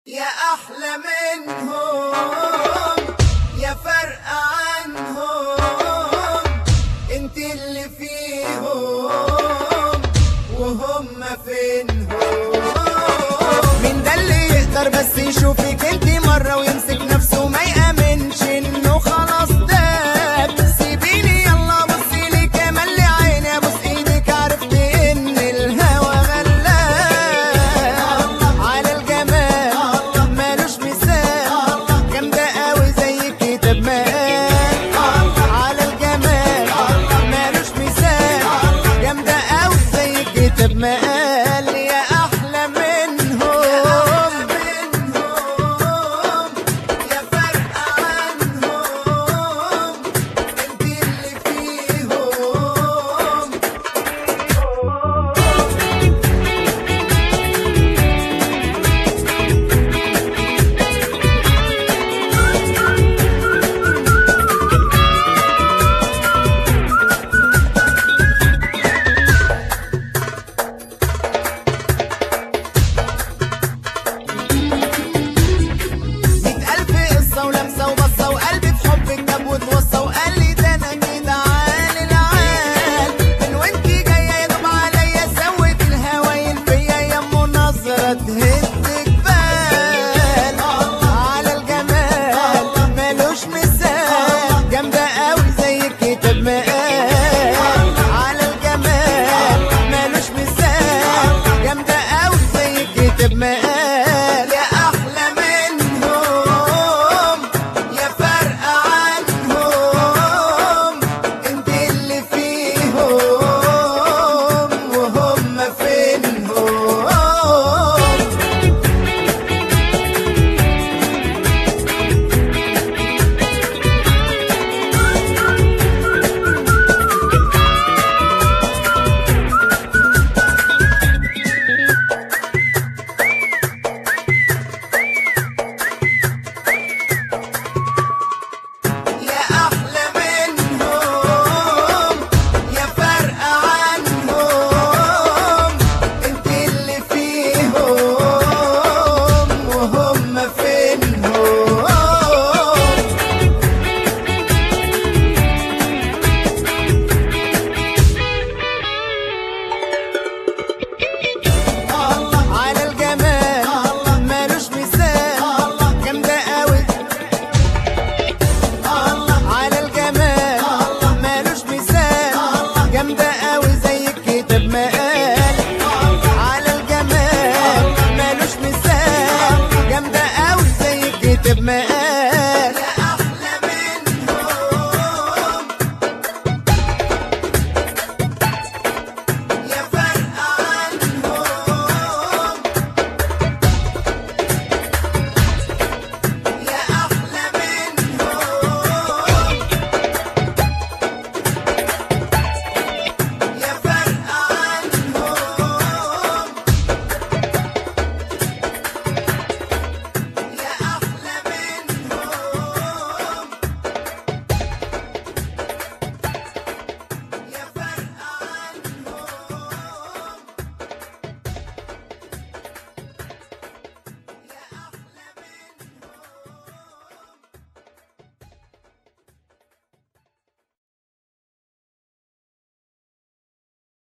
يا أحلى منهم يا فرق عنهم انت اللي فيهم وهم فينهم مين ده اللي يقدر بس يشوفك انت مرة ويمسك نفسه ما يأمنش انه خلاص داب سيبيني يلا بصي لي كمان لعيني ابوس ايدك عرفت ان الهوى غلاب على الجمال مالوش مثال جامدة قوي زي الكتاب ما قال على الجمال مالوش مثال جامدة قوي زي الكتاب ما قال يا احلى منهم يا فرق عنهم انت اللي فيهم مية ألف قصة ولمسة وبصة وقلبي في حبك جاب وتوصى وقال لي ده أنا كده عال العال من وانتي جاية يا دوب عليا سوت الهوايل فيا يا أم نظرة تهد جبال على الجمال مالوش مثال جامدة قوي زي الكتاب ما قال على الجمال مالوش مثال جامدة قوي زي الكتاب ما قال يا أحلى منهم يا فرق عنهم انت اللي فيهم وهم فينهم يا أحلى منهم يا فرق عنهم انت اللي فيهم وهم فينهم على الجمال مالوش مثال جامدة قوي على الجمال مالوش مثال جامدة قوي زي الكتاب ما قال على الجمال مالوش مثال جامدة قوي زي الكتاب ما قال